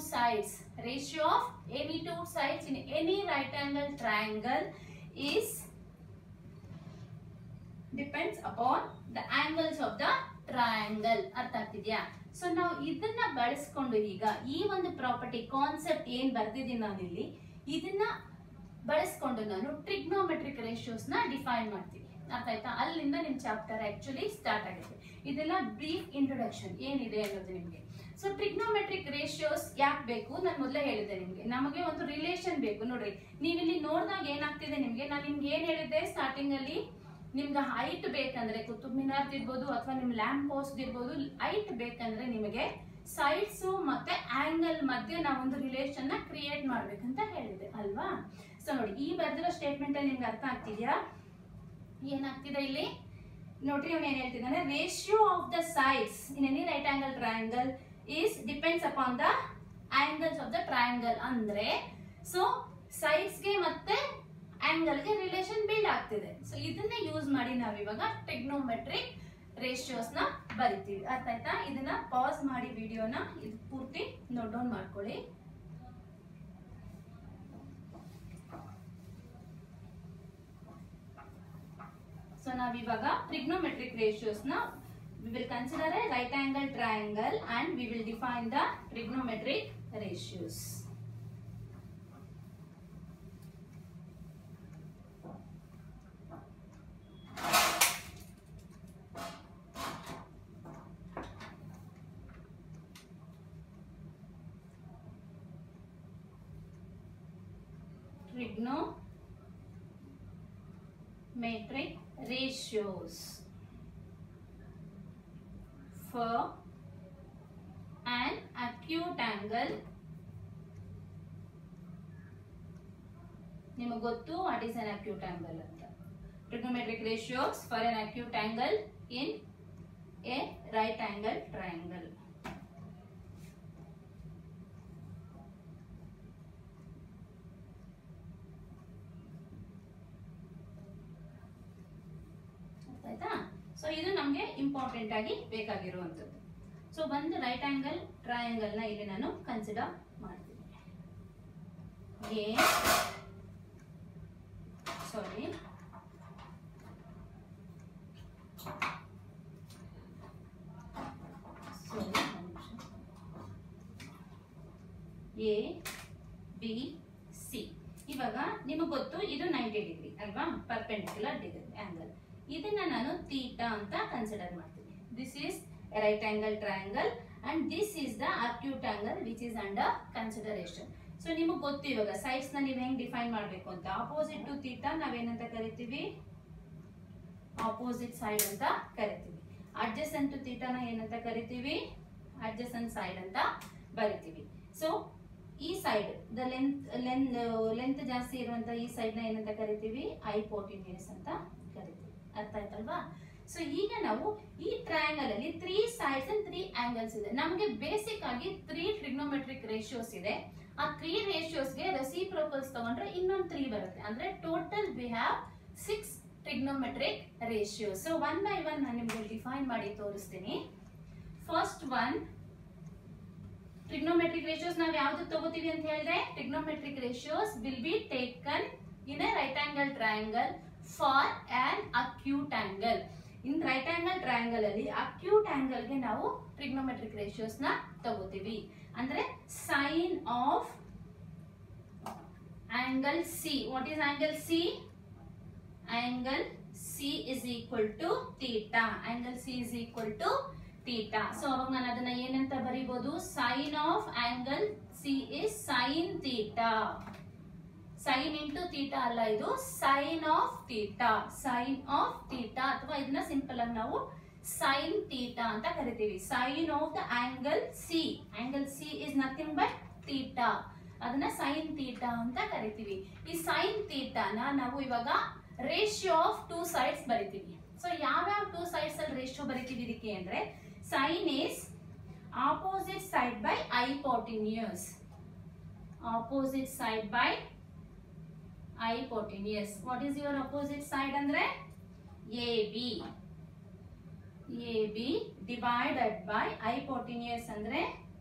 sides ratio of any two sides in any right angle triangle is depends upon the angles of the triangle ಅರ್ಥ ಆಗ್ತಿದ್ಯಾ so ನಾವು ಇದನ್ನ ಬಳಸ್ಕೊಂಡು ಈಗ ಈ ಒಂದು ಪ್ರಾಪರ್ಟಿ ಕಾನ್ಸೆಪ್ಟ್ ಏನ್ ಬರ್ದಿದ್ದೀನಿ ನಾನಿಲ್ಲಿ ಇದನ್ನ ಬಳಸ್ಕೊಂಡು ನಾನು ಟ್ರಿಗ್ನೋಮೆಟ್ರಿಕ್ ರೇಷಿಯೋಸ್ ನ ಡಿಫೈನ್ ಮಾಡ್ತೀನಿ ಅರ್ಥ ಆಯ್ತಾ ಅಲ್ಲಿಂದ ನಿಮ್ ಚಾಪ್ಟರ್ ಆಕ್ಚುಲಿ ಸ್ಟಾರ್ಟ್ ಆಗುತ್ತೆ ಇದೆಲ್ಲ ಬ್ರೀಫ್ ಇಂಟ್ರೊಡಕ್ಷನ್ ಏನಿದೆ ಅನ್ನೋದು ನಿಮ್ಗೆ ಸೊ ಟ್ರಿಗ್ನೋಮೆಟ್ರಿಕ್ ರೇಷಿಯೋಸ್ ಯಾಕೆ ಬೇಕು ನಾನು ಮೊದಲೇ ಹೇಳಿದ್ದೆ ನಿಮ್ಗೆ ನಮಗೆ ಒಂದು ರಿಲೇಷನ್ ಬೇಕು ನೋಡ್ರಿ ನೀವಿಲ್ಲಿ ನೋಡಿದಾಗ ಏನಾಗ್ತಿದೆ ನಿಮ್ಗೆ ನಾನು ನಿಮ್ಗೆ ಏನ್ ಹೇಳಿದ್ದೆ ಸ್ಟಾರ್ಟಿಂಗ್ ಅಲ್ಲಿ ನಿಮ್ಗೆ ಹೈಟ್ ಬೇಕಂದ್ರೆ ಕುತುಬ್ ಮಿನಾರ್ ಇರ್ಬೋದು ಅಥವಾ ನಿಮ್ ಲ್ಯಾಂಪ್ ಪೋಸ್ಟ್ ಇರ್ಬೋದು ಹೈಟ್ ಬೇಕಂದ್ರೆ ನಿಮಗೆ ಸೈಡ್ಸ್ ಮತ್ತೆ ಆಂಗಲ್ ಮಧ್ಯೆ ನಾವೊಂದು ರಿಲೇಷನ್ ನ ಕ್ರಿಯೇಟ್ ಮಾಡ್ಬೇಕಂತ ಹೇಳಿದೆ ಅಲ್ವಾ ಸೊ ನೋಡಿ ಈ ಬರ್ದಿರೋ ಸ್ಟೇಟ್ಮೆಂಟ್ ಅಲ್ಲಿ ನಿಮ್ಗೆ ಅರ್ಥ ಆಗ್ತಿದ್ಯಾ ಏನಾಗ್ತಿದೆ ಇಲ್ಲಿ ನೋಡ್ರಿ ಅವ್ನು ಏನ್ ಹೇಳ್ತಿದ್ದಾನೆ ratio of the sides in any right angle triangle is depends upon the angles of the triangle ಅಂದ್ರೆ ಸೊ ಸೈಡ್ಸ್ಗೆ ಮತ್ತೆ ಆಂಗಲ್ಗೆ ರಿಲೇಷನ್ ಬಿಲ್ಡ್ ಆಗ್ತಿದೆ ಸೊ ಇದನ್ನೇ ಯೂಸ್ ಮಾಡಿ ನಾವ್ ಇವಾಗ ಟೆಕ್ನೋಮೆಟ್ರಿಕ್ ರೇಷಿಯೋಸ್ ನ ಬರಿತೀವಿ ಅರ್ಥ ಆಯ್ತಾ ಇದನ್ನ ಪಾಸ್ ಮಾಡಿ ವಿಡಿಯೋನ ಇದು ಪೂರ್ತಿ ನೋಟ್ ಡೌನ್ ಮಾಡ್ಕೊಳ್ಳಿ ಸೊ ನಾವಿವಾಗ ಟ್ರಿಗ್ನೋಮೆಟ್ರಿಕ್ ರೇಷಿಯೋಸ್ ನ we will consider a right angle triangle and we will define the trigonometric ratios. Trigonometric ratios. for an acute angle ನಿಮಗೆ ಗೊತ್ತು what is an acute angle ಅಂತ trigonometric ratios for an acute angle in a right angle triangle ಆಯ್ತಾ so ಇದು ನಮಗೆ important ಆಗಿ ಬೇಕಾಗಿರುವಂಥದ್ದು so ಒಂದು right angle triangle ನ ಇಲ್ಲಿ ನಾನು ಕನ್ಸಿಡರ್ ಮಾಡ್ತೀನಿ A sorry A B C ಇವಾಗ ನಿಮಗೆ ಗೊತ್ತು ಇದು ನೈಂಟಿ ಡಿಗ್ರಿ ಅಲ್ವಾ ಪರ್ಪೆಂಡಿಕ್ಯುಲರ್ ಡಿಗ್ರಿ ಆಂಗಲ್ ಇದನ್ನ ನಾನು ತೀಟಾ ಅಂತ ಕನ್ಸಿಡರ್ ಮಾಡ್ತೀನಿ this is right angle triangle and this is the acute angle which is under consideration so ನಿಮಗೆ ಗೊತ್ತು ಇವಾಗ ಸೈಡ್ಸ್ ನ ನೀವು ಹೆಂಗ್ ಡಿಫೈನ್ ಮಾಡಬೇಕು ಅಂತ ಆಪೋಸಿಟ್ ಟು ತೀಟಾ ನಾವೇನಂತ ಕರಿತೀವಿ ಆಪೋಸಿಟ್ ಸೈಡ್ ಅಂತ ಕರಿತೀವಿ ಅಡ್ಜಸೆಂಟ್ ಟು ತೀಟಾನ ಏನಂತ ಕರಿತೀವಿ ಅಡ್ಜಸೆಂಟ್ ಸೈಡ್ ಅಂತ ಬರಿತೀವಿ ಸೊ ಈ side the length length length ಜಾಸ್ತಿ ಇರುವಂತ ಈ ಸೈಡ್ ನ ಏನಂತ ಕರಿತೀವಿ ಐಪೋಟಿನಿಯಸ್ ಅಂತ ಕರಿತೀವಿ ಅರ್ಥ ಆಯ್ತಲ್ವಾ ಸೊ ಈಗ ನಾವು ಈ ಟ್ರಯಾಂಗಲ್ ಅಲ್ಲಿ three sides and three angles ಇದೆ ನಮಗೆ ಬೇಸಿಕ್ ಆಗಿ ತ್ರೀ ಟ್ರಿಗ್ನೋಮೆಟ್ರಿಕ್ ರೇಷಿಯೋಸ್ ಇದೆ ಆ ತ್ರೀ ರೇಷಿಯೋಸ್ಗೆ ರೆಸಿಪ್ರೋಕಲ್ಸ್ ತಗೊಂಡ್ರೆ ಇನ್ನೊಂದು ತ್ರೀ ಬರುತ್ತೆ ಅಂದ್ರೆ total we have six trigonometric ratios so one by one ನಾನು ನಿಮ್ಗೆ ಡಿಫೈನ್ ಮಾಡಿ ತೋರಿಸ್ತೀನಿ ಫಸ್ಟ್ ಒನ್ ಟ್ರಿಗ್ನೋಮೆಟ್ರಿಕ್ ರೇಷಿಯೋಸ್ ನಾವು ಯಾವ್ದು ತಗೋತೀವಿ ಅಂತ ಹೇಳಿದ್ರೆ trigonometric ratios will be taken in a right angle triangle for an acute angle in right angle triangle ಅಲ್ಲಿ ಅಕ್ಯೂಟ್ ಆಂಗಲ್ ಗೆ ನಾವು ಟ್ರಿಗ್ನೋಮೆಟ್ರಿಕ್ ರೇಷಿಯೋಸ್ ನ ತಗೋತೀವಿ ಅಂದ್ರೆ sine of angle C what is angle C angle C is equal to theta angle C is equal to theta so ಅವಾಗ ನಾನು ಅದನ್ನ ಏನಂತ ಬರೀಬಹುದು sine of angle C is sine theta sine into theta ಅಲ್ಲ ಇದು sign of theta sine of theta ಅಥವಾ ಇದನ್ನ simple ಆಗಿ ನಾವು ಸೈನ್ ತೀಟಾ ಅಂತ ಕರಿತೀವಿ sine of the angle C angle C is nothing but theta ಅದನ್ನ ಸೈನ್ ತೀಟಾ ಅಂತ ಕರಿತೀವಿ ಈ ಸೈನ್ ತೀಟಾನ ನಾವು ಇವಾಗ ರೇಷಿಯೋ ಆಫ್ ಟೂ ಸೈಡ್ಸ್ ಬರಿತೀವಿ ಸೊ ಯಾವ್ಯಾವ ಟೂ ಸೈಡ್ಸ್ ಅಲ್ಲಿ ರೇಷಿಯೋ ಬರಿತೀವಿ ಇದಕ್ಕೆ ಅಂದ್ರೆ sine is opposite side by hypotenuse opposite side by hypotenuse. What is your opposite side andre? AB. AB divided by hypotenuse andre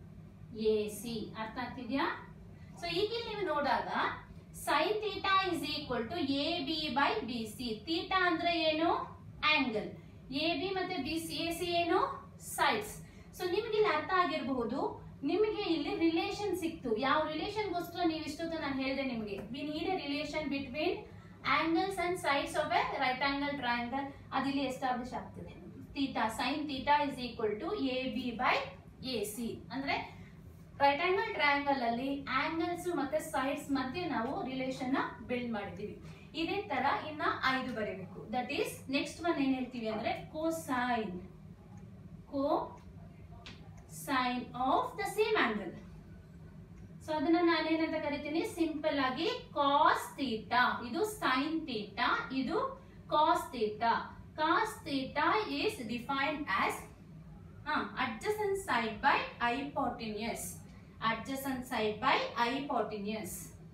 A C ಅರ್ಥ ಆಗ್ತಿದ್ಯಾ so ಈಗ ಇಲ್ಲಿ ನೀವು ನೋಡಾಗ sine theta is equal to A B by B C theta ಅಂದ್ರೆ ಏನು angle A B ಮತ್ತೆ B C A C ಏನು ಸೈಡ್ಸ್ ಸೊ ನಿಮ್ಗೆ ಇಲ್ಲಿ ಅರ್ಥ ಆಗಿರಬಹುದು ನಿಮಗೆ ಇಲ್ಲಿ ರಿಲೇಶನ್ ಸಿಕ್ತು ಯಾವ ರಿಲೇಶನ್ಗೋಸ್ಕರ ನೀವು ಇಷ್ಟೊತ್ತು ನಾನು ಹೇಳಿದೆ ನಿಮಗೆ we need a relation between angles and sides of a right angle triangle ಅದಿಲ್ಲಿ ಎಸ್ಟಾಬ್ಲಿಷ್ ಆಗ್ತದೆ theta sine theta is equal to A B by A C ಅಂದ್ರೆ ರೈಟ್ ಆಂಗಲ್ ಟ್ರಯಾಂಗಲ್ ಅಲ್ಲಿ ಆಂಗಲ್ಸ್ ಮತ್ತೆ ಸೈಡ್ಸ್ ಮಧ್ಯೆ ನಾವು ರಿಲೇಶನ್ ನ build ಮಾಡಿದೀವಿ ಇದೇ ತರ ಇನ್ನ ಐದು ಬರೀಬೇಕು ದಟ್ ಈಸ್ ನೆಕ್ಸ್ಟ್ ಒನ್ ಏನ್ ಹೇಳ್ತೀವಿ ಅಂದ್ರೆ cosine cosine of the same angle so ಅದನ್ನ ನಾನೇನಂತ ಕರಿತೀನಿ ಸಿಂಪಲ್ ಆಗಿ ಕಾಸ್ ಥೀಟಾ ಇದು ಸೈನ್ ಥೀಟಾ ಇದು cos theta cos theta is defined as uh, adjacent side by hypotenuse adjacent side by hypotenuse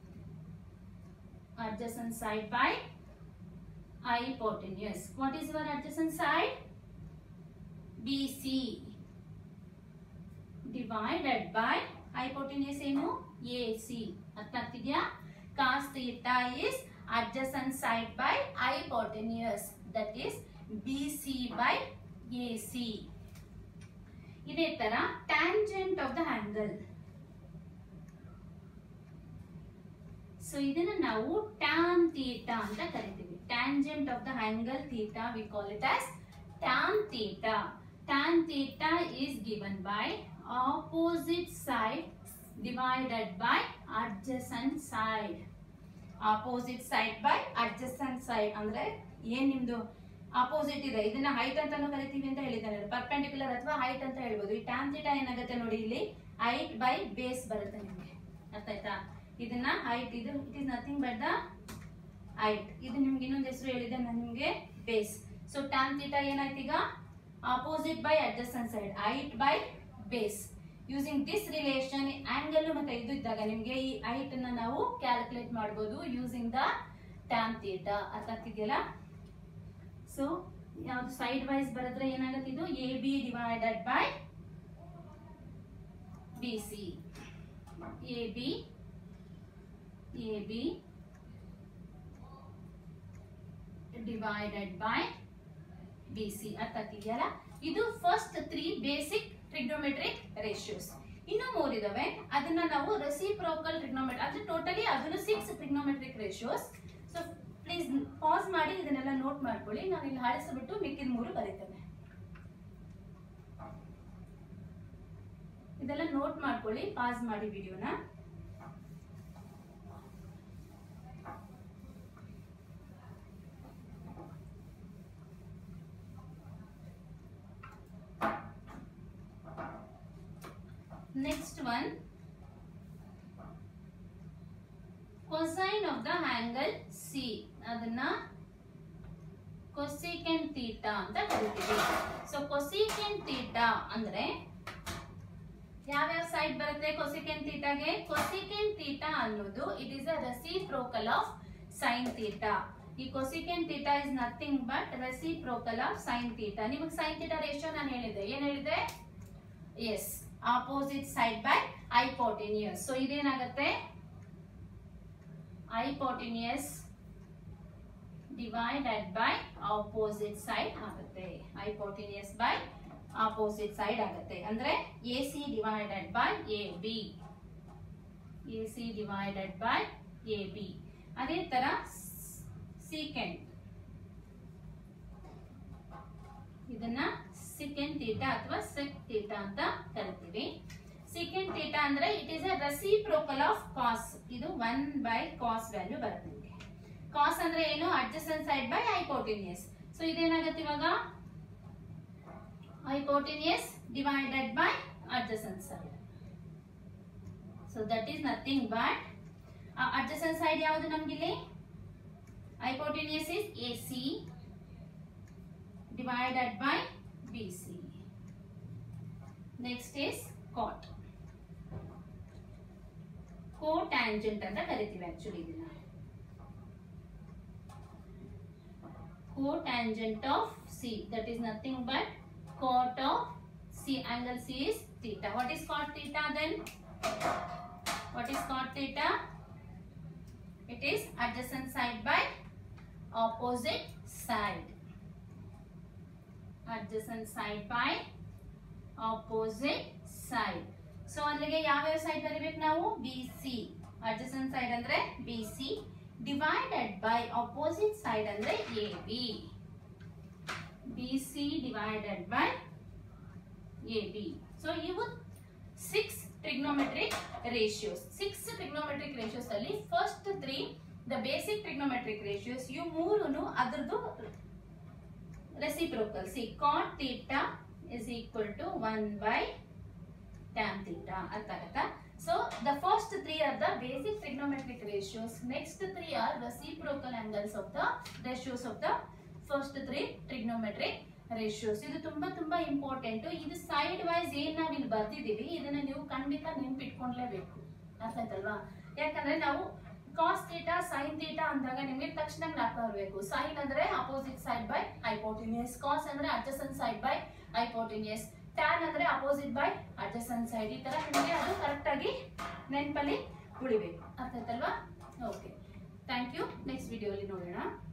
adjacent side by hypotenuse what is your adjacent side bc divided by hypotenuse ಏನು ac ಅರ್ಥ ಆಗ್ತಿದ್ಯಾ cos theta is adjacent side by hypotenuse that is bc by ac ಇದೇ ತರ tangent of the angle so ಇದನ್ನ ನಾವು tan theta ಅಂತ ಕರಿತೀವಿ tangent of the angle theta we call it as tan theta tan theta is given by opposite side divided by adjacent side opposite side by adjacent side ಅಂದ್ರೆ ಏನ್ ನಿಮ್ದು opposite ಇದೆ ಇದನ್ನ height ಅಂತಾನು ಕರಿತೀವಿ ಅಂತ ಹೇಳಿದ್ದಾರೆ ಪರ್ಪೆಂಡಿಕ್ಯುಲರ್ ಅಥವಾ ಹೈಟ್ ಅಂತ ಹೇಳ್ಬೋದು ಈ ಟ್ಯಾನ್ ಥೀಟಾ ಏನಾಗುತ್ತೆ ನೋಡಿ ಇಲ್ಲಿ ಹೈಟ್ ಬೈ ಬೇಸ್ ಬರುತ್ತೆ ನಿಮಗೆ ಅರ್ಥ ಆಯ್ತಾ ಇದನ್ನ ಹೈಟ್ ಇದು it is nothing but the height ಇದು ನಿಮ್ಗೆ ಇನ್ನೊಂದು ಹೆಸರು ಹೇಳಿದೆ ನಾನು ನಿಮ್ಗೆ ಬೇಸ್ ಸೊ ಟ್ಯಾನ್ ಥೀಟಾ ಏನಾಯ್ತು ಈಗ opposite by adjacent side height by base using this relation angle ಮತ್ತೆ ಇದು ಇದ್ದಾಗ ನಿಮ್ಗೆ ಈ ಹೈಟ್ ಅನ್ನ ನಾವು ಕ್ಯಾಲ್ಕುಲೇಟ್ ಮಾಡಬಹುದು ಯೂಸಿಂಗ್ ದ ಟ್ಯಾನ್ ಥೀಟಾ ಅರ್ಥ ಆಗ್ತಿದೆಯಲ್ಲ ಸೊ ಯಾವ್ದು ಸೈಡ್ ವೈಸ್ ಬರೆದ್ರೆ ಏನಾಗುತ್ತೆ ಇದು A B divided by B C A B A B divided by B C ಅರ್ಥ ಆಗ್ತಿದೆಯಲ್ಲ ಇದು first three basic trigonometric ratios ಇನ್ನು ಮೂರ್ ಇದಾವೆ ಅದನ್ನ ನಾವು ರೆಸಿಪ್ರೋಕಲ್ ಟ್ರಿಗ್ನೋಮೆಟ್ರಿ ಅಂದ್ರೆ ಟೋಟಲಿ ಅದನ್ನು six trigonometric ratios so please pause ಮಾಡಿ ಇದನ್ನೆಲ್ಲ ನೋಟ್ ಮಾಡ್ಕೊಳ್ಳಿ ನಾನು ಇಲ್ಲಿ ಹಾಳಿಸ್ಬಿಟ್ಟು ಮಿಕ್ಕಿದ ಮೂರು ಬರೀತೇನೆ ಇದೆಲ್ಲ ನೋಟ್ ಮಾಡ್ಕೊಳ್ಳಿ ಪಾಸ್ ಮಾಡಿ ವಿಡಿಯೋನ next one cosine of the angle C ಅದನ್ನ ಕೊಸಿಕೆಂಟ್ ಥೀಟಾ ಅಂತ ಕರಿತೀವಿ ಸೊ ಕೊಸಿಕೆಂಟ್ ಥೀಟಾ ಅಂದ್ರೆ ಯಾವ್ಯಾವ ಸೈಡ್ ಬರುತ್ತೆ ಕೊಸಿಕೆಂಟ್ ಥೀಟಾಗೆ ಕೊಸಿಕೆಂಟ್ ಥೀಟಾ ಅನ್ನೋದು it is a reciprocal of sine theta ಈ cosecant theta is nothing but reciprocal of sine theta ನಿಮಗೆ ಸೈನ್ ಥೀಟಾ ರೇಷಿಯೋ ನಾನು ಹೇಳಿದೆ ಏನ್ ಹೇಳಿದೆ as opposite side by hypotenuse so ಇದೇನಾಗತ್ತೆ hypotenuse divided by opposite side ಆಗುತ್ತೆ hypotenuse by opposite side ಆಗುತ್ತೆ ಅಂದ್ರೆ A C divided by A B A C divided by A B ಅದೇ ತರ ಸೀಕೆಂಡ್ ಇದನ್ನ ಸಿಕೆಂಡ್ ಥೀಟಾ ಅಥವಾ ಸೆಕ್ ಥೀಟಾ ಅಂತ ಕರಿತೀವಿ ಸಿಕೆಂಡ್ ಥೀಟಾ ಅಂದ್ರೆ it is a reciprocal of cos ಇದು ಒನ್ ಬೈ ಕಾಸ್ ವ್ಯಾಲ್ಯೂ ಬರುತ್ತೆ ನಿಮಗೆ ಕಾಸ್ ಅಂದ್ರೆ ಏನು adjacent side by hypotenuse so ಇದೇನಾಗುತ್ತೆ ಇವಾಗ hypotenuse divided by adjacent side so that is nothing but adjacent side ಯಾವುದು ನಮ್ಗಿಲ್ಲಿ hypotenuse is A C divided by BC. Next is cot. Cotangent ಅಂತ ಕರಿತೀವಿ ಆಕ್ಚುಲಿ ಇದನ್ನ cotangent of C that is nothing but cot of C angle C is theta. What is cot theta then? What is cot theta? It is adjacent side by opposite side. Adjacent side by opposite side. So ಅಲ್ಲಿಗೆ ಯಾವ್ಯಾವ side ಬರಿಬೇಕು ನಾವು B C adjacent side ಅಂದ್ರೆ B C divided by opposite side ಅಂದ್ರೆ A B B C divided by A B so ಇವು six trigonometric ratios six trigonometric ratios ಅಲ್ಲಿ first three the basic trigonometric ratios ಇವು ಮೂರುನು ಅದರದ್ದು reciprocal see cot theta is equal to one by tan theta ಅರ್ಥ ಆಗತ್ತಾ so the first three are the basic trigonometric ratios next three are reciprocal angles of the ratios of the first three trigonometric ratios ಇದು ತುಂಬಾ ತುಂಬಾ important ಇದು side wise ಏನ್ ನಾವ್ ಇಲ್ಲಿ ಬರ್ದಿದೀವಿ ಇದನ್ನ ನೀವು ಖಂಡಿತ ನೆನ್ಪಿಟ್ಕೊಂಡ್ಲೇಬೇಕು ಅರ್ಥ ಆಯ್ತಲ್ವಾ ಯಾಕಂದ್ರೆ ನಾವು ಕಾಸ್ ಥೀಟಾ ಸೈನ್ ಥೀಟಾ ಅಂದಾಗ ನಿಮಗೆ ತಕ್ಷಣ ಜ್ಞಾಪಕ ಬರಬೇಕು ಸೈನ್ ಅಂದ್ರೆ opposite side by hypotenuse cos ಅಂದ್ರೆ adjacent side by hypotenuse tan ಅಂದ್ರೆ ಅಪೋಸಿಟ್ ಬೈ ಅಡ್ಜಸೆಂಟ್ ಸೈಡ್ ಈ ತರ ನಿಮಗೆ ಅದು ಕರೆಕ್ಟ್ ಆಗಿ ನೆನಪಲ್ಲಿ ಉಳಿಬೇಕು ಅರ್ಥ ಆಯ್ತಲ್ವಾ ಓಕೆ ಥ್ಯಾಂಕ್ ಯು ನೆಕ್ಸ್ಟ್ ವಿಡಿಯೋಲಿ ನೋಡೋಣ